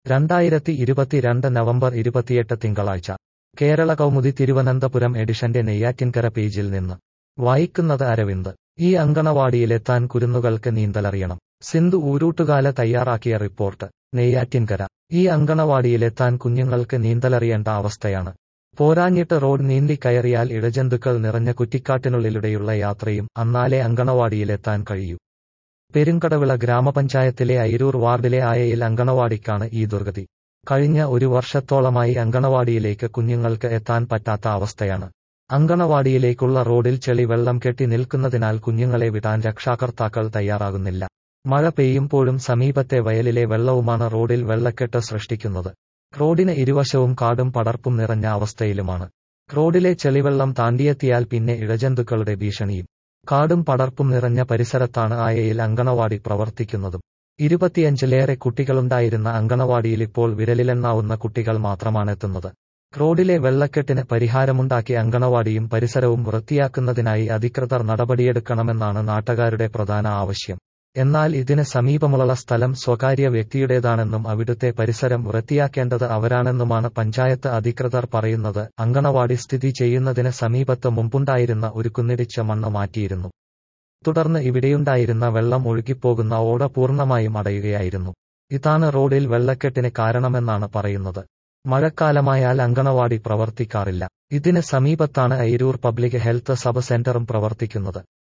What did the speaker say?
രണ്ടായിരത്തി ഇരുപത്തിരണ്ട് നവംബർ ഇരുപത്തിയെട്ട് തിങ്കളാഴ്ച കേരള കൗമുദി തിരുവനന്തപുരം എഡിഷന്റെ നെയ്യാറ്റിൻകര പേജിൽ നിന്ന് വായിക്കുന്നത് അരവിന്ദ് ഈ അങ്കണവാടിയിലെത്താൻ കുരുന്നുകൾക്ക് നീന്തലറിയണം സിന്ധു ഊരൂട്ടുകാല തയ്യാറാക്കിയ റിപ്പോർട്ട് നെയ്യാറ്റിൻകര ഈ അങ്കണവാടിയിലെത്താൻ കുഞ്ഞുങ്ങൾക്ക് നീന്തലറിയേണ്ട അവസ്ഥയാണ് പോരാഞ്ഞിട്ട് റോഡ് നീന്തി കയറിയാൽ ഇഴജന്തുക്കൾ നിറഞ്ഞ കുറ്റിക്കാട്ടിനുള്ളിലൂടെയുള്ള യാത്രയും അന്നാലെ അങ്കണവാടിയിലെത്താൻ കഴിയൂ പെരുങ്കടവിള ഗ്രാമപഞ്ചായത്തിലെ അയിരൂർ വാർഡിലെ ആയയിൽ അങ്കണവാടിക്കാണ് ഈ ദുർഗതി കഴിഞ്ഞ ഒരു വർഷത്തോളമായി അങ്കണവാടിയിലേക്ക് കുഞ്ഞുങ്ങൾക്ക് എത്താൻ പറ്റാത്ത അവസ്ഥയാണ് അങ്കണവാടിയിലേക്കുള്ള റോഡിൽ ചെളി വെള്ളം കെട്ടി നിൽക്കുന്നതിനാൽ കുഞ്ഞുങ്ങളെ വിടാൻ രക്ഷാകർത്താക്കൾ തയ്യാറാകുന്നില്ല മഴ പെയ്യുമ്പോഴും സമീപത്തെ വയലിലെ വെള്ളവുമാണ് റോഡിൽ വെള്ളക്കെട്ട് സൃഷ്ടിക്കുന്നത് റോഡിന് ഇരുവശവും കാടും പടർപ്പും നിറഞ്ഞ അവസ്ഥയിലുമാണ് റോഡിലെ ചെളിവെള്ളം താണ്ടിയെത്തിയാൽ പിന്നെ ഇഴജന്തുക്കളുടെ ഭീഷണിയും കാടും പടർപ്പും നിറഞ്ഞ പരിസരത്താണ് ആയയിൽ അങ്കണവാടി പ്രവർത്തിക്കുന്നതും ഇരുപത്തിയഞ്ചിലേറെ കുട്ടികളുണ്ടായിരുന്ന അങ്കണവാടിയിൽ ഇപ്പോൾ വിരലിലെണ്ണാവുന്ന കുട്ടികൾ മാത്രമാണെത്തുന്നത് റോഡിലെ വെള്ളക്കെട്ടിന് പരിഹാരമുണ്ടാക്കി അങ്കണവാടിയും പരിസരവും വൃത്തിയാക്കുന്നതിനായി അധികൃതർ നടപടിയെടുക്കണമെന്നാണ് നാട്ടുകാരുടെ പ്രധാന ആവശ്യം എന്നാൽ ഇതിന് സമീപമുള്ള സ്ഥലം സ്വകാര്യ വ്യക്തിയുടേതാണെന്നും അവിടുത്തെ പരിസരം വൃത്തിയാക്കേണ്ടത് അവരാണെന്നുമാണ് പഞ്ചായത്ത് അധികൃതർ പറയുന്നത് അങ്കണവാടി സ്ഥിതി ചെയ്യുന്നതിന് സമീപത്ത് മുമ്പുണ്ടായിരുന്ന ഒരു കുന്നിടിച്ച മണ്ണ് മാറ്റിയിരുന്നു തുടർന്ന് ഇവിടെയുണ്ടായിരുന്ന വെള്ളം ഒഴുകിപ്പോകുന്ന ഓട പൂർണ്ണമായും അടയുകയായിരുന്നു ഇതാണ് റോഡിൽ വെള്ളക്കെട്ടിന് കാരണമെന്നാണ് പറയുന്നത് മഴക്കാലമായാൽ അങ്കണവാടി പ്രവർത്തിക്കാറില്ല ഇതിന് സമീപത്താണ് അയിരൂർ പബ്ലിക് ഹെൽത്ത് സബ് സെന്ററും പ്രവർത്തിക്കുന്നത്